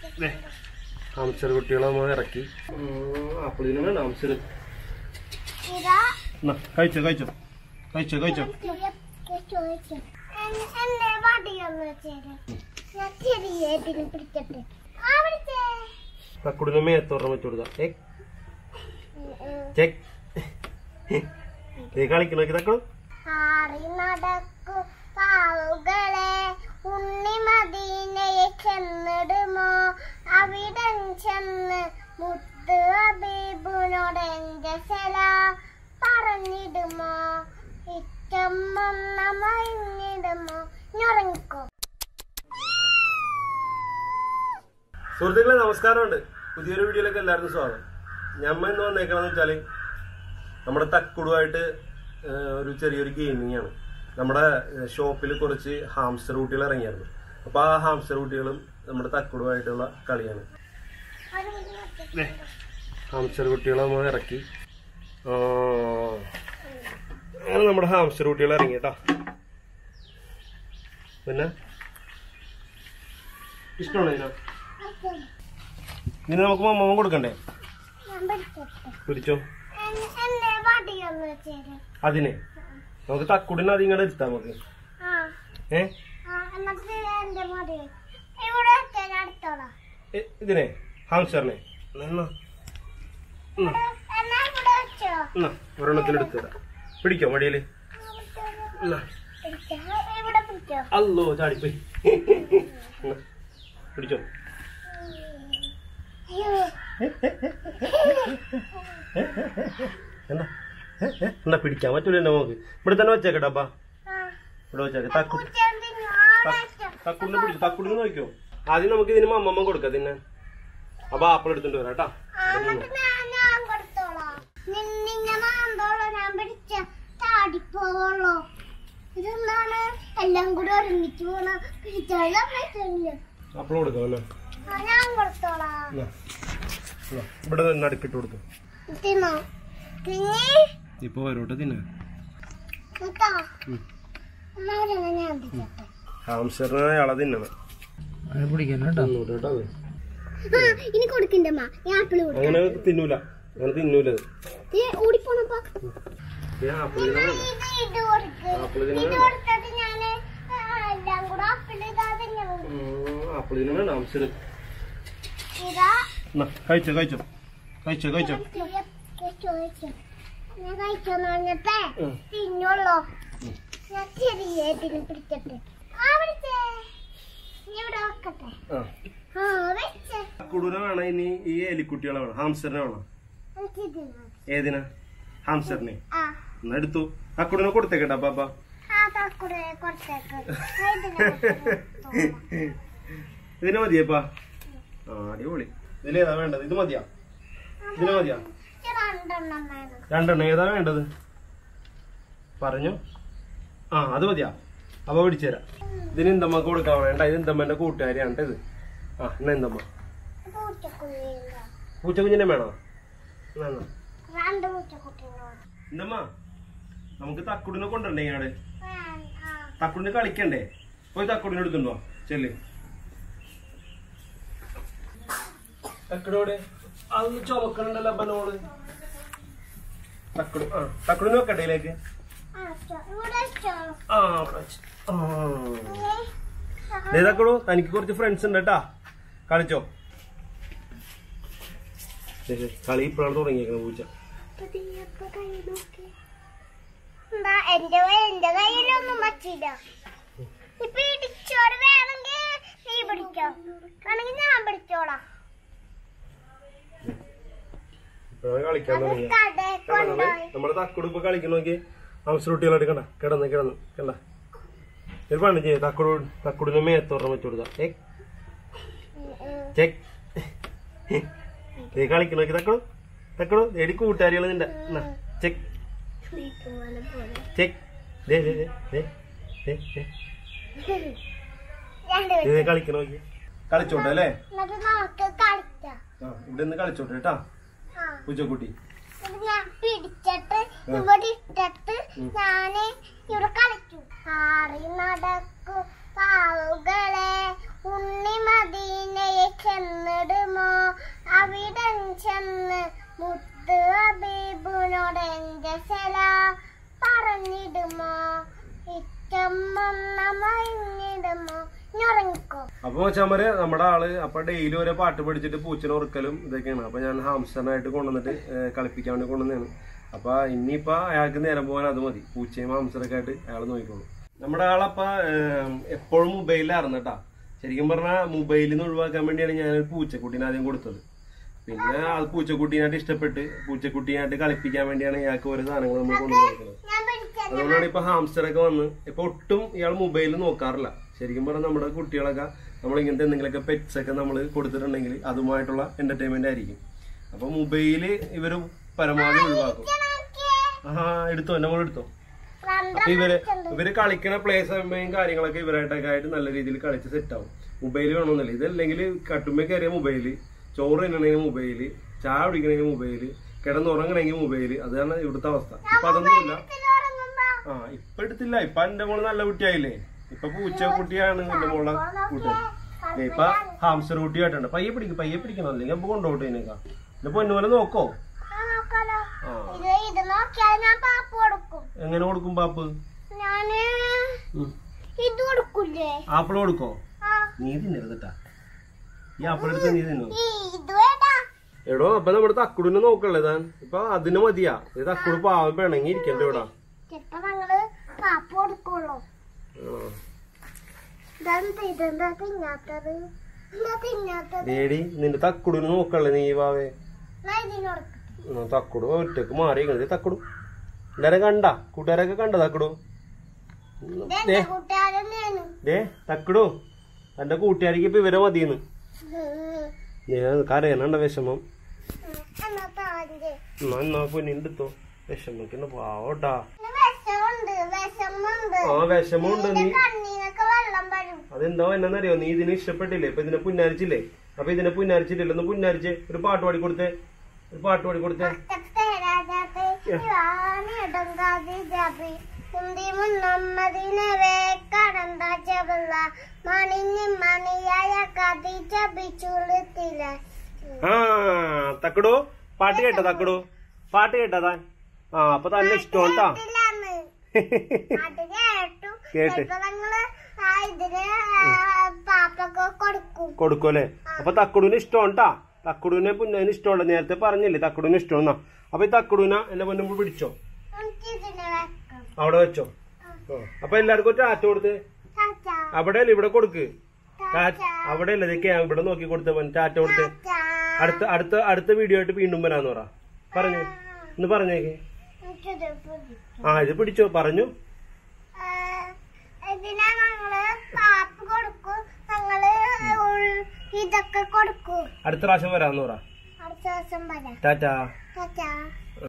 ഹംസർ കുട്ടികളെ നമ്മൾ ഇറക്കി അപ്പോഴതിന് വേണ്ട ഹംസർ ഇതാ കഴിച്ചോ കഴിച്ചോ കഴിച്ചോ കഴിച്ചോ ചോദിച്ചു എന്റെ പാട്ടിയൊന്ന് വെച്ചേര് ഞാൻ ചെറിയ പിടിക്കട്ടെ ആ പിടിച്ചേ തക്കുടിന് മേത്തോറം വെച്ചു കൊടുക്കാം ഏ ചെക്ക് നീ കളിക്കണോക്കി തക്കടു ആറി നടക്കു പാവുകളെ ഉണ്ണി മദീനയെ ചെന്നിടുമോ അവിടെ ചെന്ന് മുത്ത് അബീബിനോട് എന്റെ സലാം പറഞ്ഞിടുമോ ഇറ്റമ്മ മറിഞ്ഞിടുമോ ഞൊറങ്ങിക്കോ സുഹൃത്തുക്കളെ നമസ്കാരമുണ്ട് പുതിയൊരു വീഡിയോയിലേക്ക് എല്ലാവർക്കും സ്വാഗതം ഞമ്മ ഇന്ന് വന്നേക്കണമെന്ന് വെച്ചാല് നമ്മുടെ തക്കുടുമായിട്ട് ഏഹ്, ഒരു ചെറിയൊരു ഗെയിമിംഗ് ആണ് നമ്മുടെ ഷോപ്പിൽ കുറച്ച് ഹാംസ്റ്റർ കുട്ടികൾ ഇറങ്ങിയായിരുന്നു അപ്പൊ ആ ഹാംസ്റ്റർ കുട്ടികളും നമ്മുടെ തക്കുടുമായിട്ടുള്ള കളിയാണ് ഹാംസ്റ്റർ കുട്ടികളെ നമ്മൾ ഇറക്കി ആ, അങ്ങനെ നമ്മുടെ ഹാംസ്റ്റർ കുട്ടികൾ ഇറങ്ങി കേട്ടോ പിന്നെ ഇഷ്ടമാണോ ഇതിനാ ഇനി നമുക്ക് മമ്മ കൊടുക്കണ്ടേ ഞാൻ പിടിച്ചോട്ടെ പിടിച്ചോ എൻ- എന്റെ പാട്ടിയൊന്ന് വെച്ചേര് അതിനെ നമുക്ക് തക്കുടിനെ അത് ഇങ്ങോട്ട് എടുത്താ നമുക്ക് ആ ഏ ആ എന്നിട്ട് എന്റെ പാട്ടി ഇവിടെ വെച്ചാൽ അടുത്തോളാം എ, ഇതിനെ ഹാംസ്റ്ററിനെ എന്നാ എന്നാ, എന്നാ ഇവിടെ വെച്ചോ എന്നാ ഒരെണ്ണത്തിൽ എടുത്തു തരാം പിടിക്കോ മടിയില് എന്നാ പിടിച്ചോ. ഇവിടെ പിടിച്ചോ അല്ലോ ചാടിപ്പോയി എന്നാ, പിടിച്ചോ അയ്യോ എന്താ ഏ, ഏ, എന്താ പിടിക്കാൻ പറ്റൂല നമുക്ക് ഇവിടെ തന്നെ വെച്ചേക്കട്ടെ അപ്പാ ആ ഇവിടെ വെച്ചേക്കെ തക്കു പൂച്ചെന്തിനു ആടെ വെച്ചോ തക്കുടിനെ പിടിച്ചു തക്കുടിനെ നോക്കിയോ ആദ്യം നമുക്ക് ഇതിന് മമ്മമ്മ കൊടുക്കാം തിന്നെ അപ്പൊ ആപ്പിൾ എടുത്തിട്ട് വരാം കേട്ടാ ആ, എന്നിട്ട് ഞാൻ ഞാൻ കൊടുത്തോളാം നി- നിന്നെ മാന്തോളോ ഞാൻ പിടിച്ച ചാടിപ്പോവുള്ളൂ ഇതെന്താണ് എല്ലാം കൂടി ഒരുമിച്ച് പോണ പിടിച്ചാലും പറ്റില്ല ആപ്പിൾ കൊടുക്കാം അല്ലേ ആ, ഞാൻ കൊടുത്തോളാം എന്നാ, എന്നാ, ഇവിടെ നിന്ന് നടുക്കിട്ട് കൊടുത്തു തിന്നോ തിന്നേ ഇപ്പൊ വരോട്ടെ തിന്നെ കേട്ടോ എന്നാ ഒരെണ്ണം ഞാൻ പിടിച്ചോട്ടെ ഹാംസ്റ്ററിനെ അയാളെ തിന്നണം തിന്നൂല കേട്ടോ അത്. ആ ഇനി കൊടുക്കണ്ടമ്മ ഞാൻ ആപ്പിള് കൊടുക്കാം അങ്ങനെ തിന്നൂല അങ്ങനെ തിന്നൂല അത് ഏ, ഓടിപ്പോണപ്പാ ഈ ആപ്പിൾ ഇതിനെ വേണ്ട. ഇത് ഇത് കൊടുക്ക് ആപ്പിൾ ഇതിനെ ഇത് വേണ്ട. കൊടുത്തിട്ട് ഞാന് ആ, എല്ലാം കൂടെ ആപ്പിൾ ഇതാതെ ഞാൻ ഉം, ആപ്പിൾ ഇതിനെ വേണ്ട ഹാംസ്റ്റർ ഇതാ എന്നാ കഴിച്ചോ കഴിച്ചോ കഴിച്ചോ കഴിച്ചോ ചോദിച്ചു ഞാൻ കഴിച്ചോന്ന് പറഞ്ഞപ്പേ ഉം. തിന്നുള്ളൂ ഉം. ഞാൻ ചെറിയ ഇതിന് പിടിക്കട്ടെ ആ പിടിച്ചേ ഇനി ഇവിടെ വെക്കട്ടെ ആ ആ വെച്ചേ കുടൂനെ വേണം ഇനി ഈ എലിക്കുട്ടികളെ വേണം ഹാംസ്റ്ററിനെ വേണം എനിക്ക് ഇത് മതി. ഏതിനാ ഹാംസ്റ്ററിനെ ആ എന്നാ എടുത്തു അക്കുടിനെ കൊടുത്തേക്കട്ടെ പാപ്പ ആ തക്കൂടെ കുറച്ചേക്ക് ആ, ഇതിന് കൊടുത്തോളാം. ഇതിന് മതിയപ്പാ ആ അടിപൊളി ഇതിലേതാ വേണ്ടത് ഇത് മതിയാ ഇതിന് മതിയാ ഇത് രണ്ടെണ്ണം വേണം രണ്ടെണ്ണം ഏതാ വേണ്ടത് പറഞ്ഞു ആ അത് മതിയാ അപ്പൊ പിടിച്ചുതരാം ഇതിന് എന്തമ്മ കൊടുക്കാൻ വേണ്ട ഇത് എന്തമ്മന്റെ കൂട്ടുകാരിയാണ് ട്ടോ ഇത് ആ എന്നാ എന്തമ്മ പൂച്ചക്കുഞ്ഞില്ല പൂച്ചക്കുഞ്ഞിനെ വേണോ എന്നാ, എന്നാ. രണ്ട് പൂച്ചക്കുട്ടികളോട് എന്തമ്മ നമുക്ക് തക്കുടിനെ കൊണ്ടുവരണ്ടേ ഇങ്ങാട് ആ തക്കുടിന് കളിക്കണ്ടേ പോയി തക്കുടിനെ എടുത്തുണ്ടോ ചെല്ല് തക്കടോടെ അതൊന്ന് ചുമക്കണുണ്ടല്ലോ അപ്പനോട് തക്കട് ആ തക്കുടിന് വെക്കട്ടെ ഇതിലേക്ക് ആ ചോ- ഇവിടെ ചോ ആ അവിടെ വെച്ച്. ആ. ദേ തക്കടു തനിക്ക് കുറച്ച് ഫ്രണ്ട്സ് ഉണ്ട് കേട്ടാ കളിച്ചോ ദേ, ദേ, കളി ഇപ്പോഴാണ് തുടങ്ങിയേക്കുന്നത് പൂച്ച പതിയപ്പ കൈ നോക്കി. എന്താ എന്റെ കൈ- എന്റെ കയ്യിലൊന്നും പറ്റില്ല ഇപ്പൊ ഇടിച്ചോട് വേണമെങ്കിൽ നീ പിടിച്ചോ വേണമെങ്കിൽ ഞാൻ പിടിച്ചോളാം ഇപ്പോഴാണ് കളിക്കാൻ അത് തുടങ്ങിയത് കടയിൽ കൊണ്ടുപോയി നമ്മുടെ തക്കുട് ഇപ്പൊ കളിക്കണ നോക്കി അവസരം കുട്ടികളായിട്ട് കണ്ട കിടന്ന് കിടന്ന് കണ്ട ഒരു പണി ചെയ്യ തക്കുട് തക്കുടിന് മേത്തോറം വെച്ചു കൊടുക്കാം ഏ ചെക്ക് നീ കളിക്കണ നോക്കി തക്കടു തക്കടു എടി കൂട്ടുകാരികൾ നിന്റെ ചെക്ക് പോലെ പോലെ ചെക്ക് ദേ ദേ ദേ ദേ ദേ ദേ രണ്ട് ദേ, ദേ കളിക്കണ നോക്കി കളിച്ചോട്ടെ അല്ലേ എന്നിട്ട് നമുക്ക് കളിക്കാം ആ ഇവിടെ നിന്ന് കളിച്ചോട്ടെ കേട്ടാ ആ പൂച്ചക്കുട്ടി എന്നിട്ട് ഞാൻ പിടിച്ചിട്ട് ഇവിടെ ഇട്ടിട്ട് ഞാന് ഇവിടെ കളിക്കും ആറി നടക്കു പാവുകളെ ഉണ്ണി മദീനയെ ചെന്ന് മുത്ത് ഹബീബിനോട് എന്റെ സലാം പറഞ്ഞിടുമോ ഇറ്റമ്മയിടുമോ ഞൊറങ്ങിക്കോ അപ്പൊ മച്ചാമര് നമ്മുടെ ആള് അപ്പൊ ഡെയിലി ഓരോ പാട്ട് പഠിച്ചിട്ട് പൂച്ചനെ ഉറക്കലും ഇതൊക്കെയാണ് അപ്പൊ ഞാൻ ഹാംസ്റ്ററിനായിട്ട് കൊണ്ടുവന്നിട്ട് ഏഹ്, കളിപ്പിക്കാൻ വേണ്ടി കൊണ്ടുവന്നതാണ് അപ്പൊ ഇനിയിപ്പൊ അയാൾക്ക് നേരം പോകാൻ അത് മതി പൂച്ചയും ഹാംസ്റ്ററൊക്കെ ആയിട്ട് അയാൾ നോക്കിക്കോളും നമ്മുടെ ആളപ്പ ഏഹ്, എപ്പോഴും മൊബൈലിലായിരുന്നു കേട്ടാ ശരിക്കും പറഞ്ഞാൽ മൊബൈലിൽ നിന്ന് ഒഴിവാക്കാൻ വേണ്ടിയാണ് ഞാൻ ഒരു പൂച്ചക്കുട്ടീനെ ആദ്യം കൊടുത്തത് പിന്നെ അത് പൂച്ചക്കുട്ടീനായിട്ട് ഇഷ്ടപ്പെട്ട് പൂച്ചക്കുട്ടീനായിട്ട് കളിപ്പിക്കാൻ വേണ്ടിയാണ് ഇയാൾക്ക് ഓരോ സാധനങ്ങൾ നമ്മൾ കൊണ്ടുപോകുന്നത് ഞാൻ പഠിച്ച അതുകൊണ്ടാണ് ഇപ്പൊ ഹാംസ്റ്റർ ഒക്കെ വന്ന് ഇപ്പൊ ഒട്ടും ഇയാൾ മൊബൈലിൽ നോക്കാറില്ല ശരിക്കും പറഞ്ഞാൽ നമ്മുടെ കുട്ടികളൊക്കെ നമ്മൾ ഇങ്ങനത്തെ എന്തെങ്കിലുമൊക്കെ പെറ്റ്സ് ഒക്കെ നമ്മൾ കൊടുത്തിട്ടുണ്ടെങ്കിൽ അതുമായിട്ടുള്ള എന്റർടൈൻമെന്റ് ആയിരിക്കും അപ്പൊ മൊബൈല് ഇവര് പരമാവധി ഒഴിവാക്കും ആ എടുത്തോ എന്റെ മോൾ എടുത്തോ അപ്പൊ ഇവര് ഇവര് കളിക്കണ പ്ലേ സമയം കാര്യങ്ങളൊക്കെ ഇവരായിട്ടൊക്കെ ആയിട്ട് നല്ല രീതിയിൽ കളിച്ച് സെറ്റ് ആവും മൊബൈൽ വേണമെന്നില്ല ഇതല്ലെങ്കിൽ കട്ടുമ്പേ കയറിയ മൊബൈല് ചോറ് തിന്നണമെങ്കിൽ മൊബൈല് ചായ കുടിക്കണമെങ്കിൽ മൊബൈല് കിടന്നുറങ്ങണമെങ്കിൽ മൊബൈല് അതാണ് ഇവിടുത്തെ അവസ്ഥ ഇപ്പൊ അതൊന്നുമില്ല ആ ഇപ്പൊ എടുത്തില്ല ഇപ്പൊ എന്റെ മോള് നല്ല കുട്ടിയായില്ലേ ഇപ്പൊ പൂച്ച കുട്ടിയാണ് എന്റെ മോളെ കൂട്ടുകാരി ദേ ഇപ്പൊ ഹാംസ്റ്റർ കുട്ടിയായിട്ടുണ്ട് പയ്യെ പിടിക്കും പയ്യെ പിടിക്കണം അല്ലെങ്കിൽ അപ്പൊ കൊണ്ടുപോട്ടെ ഇതിനേക്കാ എന്റെ പൊന്നുപോലെ നോക്കോ നോക്കാലോ ആ ഇത് ഇത് നോക്കിയാൽ ഞാൻ പാപ്പ് കൊടുക്കും എങ്ങനെ കൊടുക്കും പാപ്പ് ഞാന് ഉം. ഇത് കൊടുക്കൂലേ ആപ്പിൾ കൊടുക്കോ ആ നീ തിന്നരുതട്ടാ ഈ ആപ്പിൾ എടുത്ത് നീ തിന്നു ഈ ഇത് വേണ്ടാ എടോ അപ്പൊ നമ്മുടെ തക്കുടിനെ നോക്കല്ലേ താൻ ഇപ്പൊ അതിന് മതിയാ ഇത് തക്കുട് പാവം പിണങ്ങി ഇരിക്കണ്ട ഇവിടെ ചിലപ്പോ ഞങ്ങള് പാപ്പ് കൊടുക്കുള്ളൂ ആ. ഇതെന്താ ഇതെന്താ തിന്നാത്തത് എന്താ തിന്നാത്തത് ദേടി നിന്റെ തക്കുടിനെ നോക്കല്ലേ നീ വാവേ ഞാൻ ഇതിന് കൊടുക്കും ആ, തക്കുട് ഒറ്റക്ക് മാറി ഇങ്ങനെ തക്കുടു എല്ലാരും കണ്ട കൂട്ടുകാരൊക്കെ കണ്ട തക്കുടു ഇതെന്റെ കൂട്ടുകാരനെയാണ് ദേ തക്കുടു തന്റെ കൂട്ടുകാരിക്ക് ഇപ്പൊ ഇവരെ മതിയെന്ന് ഞാൻ കരയണണ്ട വിഷമം എന്നാ താന്റെ എന്നാ എന്നാ പൊന്നിണ്ടെത്തോ വിഷമിക്കണ്ട പാവട്ടാ വിഷമുണ്ട് വിഷമുണ്ട് ആ വിഷമമുണ്ട് നീ കണ്ണീനൊക്കെ വെള്ളം വരും അതെന്താ എന്നറിയോ നീ ഇതിനെ ഇഷ്ടപ്പെട്ടില്ലേ ഇപ്പൊ ഇതിനെ പുന്നാരിച്ചില്ലേ അപ്പൊ ഇതിനെ പുന്നാരിച്ചില്ലല്ലോ ഒന്ന് പുന്നാരിച്ച് ഒരു പാട്ട് പാടി കൊടുത്തേ ഒരു പാട്ട് പാടി കൊടുത്തേ മണിഞ്ഞ് മണിയായ കതി ചപിച്ചുളുത്തില്ല ആ തക്കടു പാട്ട് കേട്ടോ തക്കടു പാട്ട് കേട്ടോ താൻ ആ അപ്പൊ തന്നെ ഇഷ്ടം കേട്ടാ കേട്ടില്ലാന്ന്. അത് കേട്ടു കേട്ട്. ചിലപ്പോ ഞങ്ങള് ആ ഇതിന് ആ പാപ്പൊക്കെ കൊടുക്കും കൊടുക്കുമല്ലേ അപ്പൊ തക്കടുവിന് ഇഷ്ടം കേട്ടാ തക്കടുവിനെ പുന്നതിന് ഇഷ്ടമുള്ള നേരത്തെ പറഞ്ഞില്ലേ തക്കടുവിന് ഇഷ്ടമെന്നാ അപ്പൊ ഈ തക്കടുവിനെ എന്റെ പൊന്നും പിടിച്ചോ നമുക്ക് ഇതിന് വെക്കാം അവിടെ വെച്ചോ ആ. അപ്പൊ എല്ലാവർക്കും ഒരു ടാറ്റ കൊടുത്ത് ചാച്ചാ അവിടെ അല്ലേ ഇവിടെ കൊടുക്ക് ടാറ്റ അവിടെ അല്ലേ ഇതൊക്കെ ഇവിടെ നോക്കി കൊടുത്ത മോൻ ടാറ്റ കൊടുത്ത് ചാ അടുത്ത അടുത്ത അടുത്ത വീഡിയോ ആയിട്ട് വീണ്ടും വരാന്ന് പറ പറഞ്ഞു ഒന്ന് പറഞ്ഞേക്ക് എനിക്കിത് പിടി. ആ ഇത് പിടിച്ചോ പറഞ്ഞു ആ, ഇതിന് ഞങ്ങള് പാപ്പ് കൊടുക്കും ഞങ്ങള് ഉൾ- ഇതൊക്കെ കൊടുക്കും അടുത്ത പ്രാവശ്യം വരാന്ന് പറ അടുത്ത ദിവസം വരാം ടാറ്റാ ചാച്ചാ